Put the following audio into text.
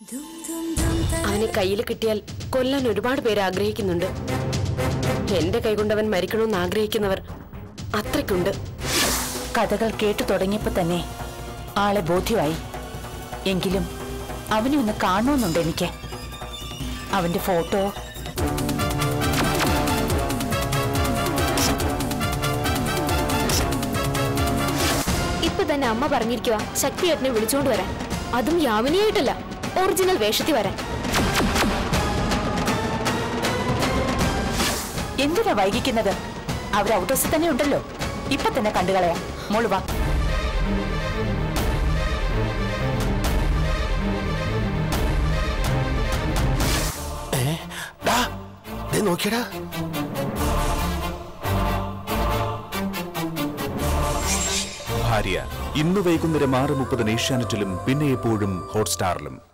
അവനെ കയ്യിൽ കിട്ടിയാൽ കൊല്ലാൻ ഒരുപാട് പേര് ആഗ്രഹിക്കുന്നുണ്ട് എന്റെ കൈകൊണ്ടവൻ മരിക്കണമെന്ന് ആഗ്രഹിക്കുന്നവർ അത്രയ്ക്കുണ്ട് കഥകൾ കേട്ടു തുടങ്ങിയപ്പോ തന്നെ ആളെ ബോധ്യമായി എങ്കിലും അവനെ ഒന്ന് കാണണമെന്നുണ്ട് എനിക്ക് അവന്റെ ഫോട്ടോ ഇപ്പൊ തന്നെ അമ്മ പറഞ്ഞിരിക്കുക ശക്തിയേട്ടനെ വിളിച്ചോണ്ട് വരാൻ അതും യാമിനിയായിട്ടല്ല ഒറിജിനൽ വേഷത്തിൽ വരാൻ എന്തിനാ വൈകിക്കുന്നത് അവർ ഔട്ട് ഹൗസിൽ തന്നെ ഉണ്ടല്ലോ ഇപ്പൊ തന്നെ കണ്ടുകളയാം മോള് വാ ഡാ, ദേ നോക്കിയടാ ഭാര്യ ഇന്ന് വൈകുന്നേരം ആറ് മുപ്പതിന് ഏഷ്യാനെറ്റിലും പിന്നെ എപ്പോഴും ഹോട്ട്സ്റ്റാറിലും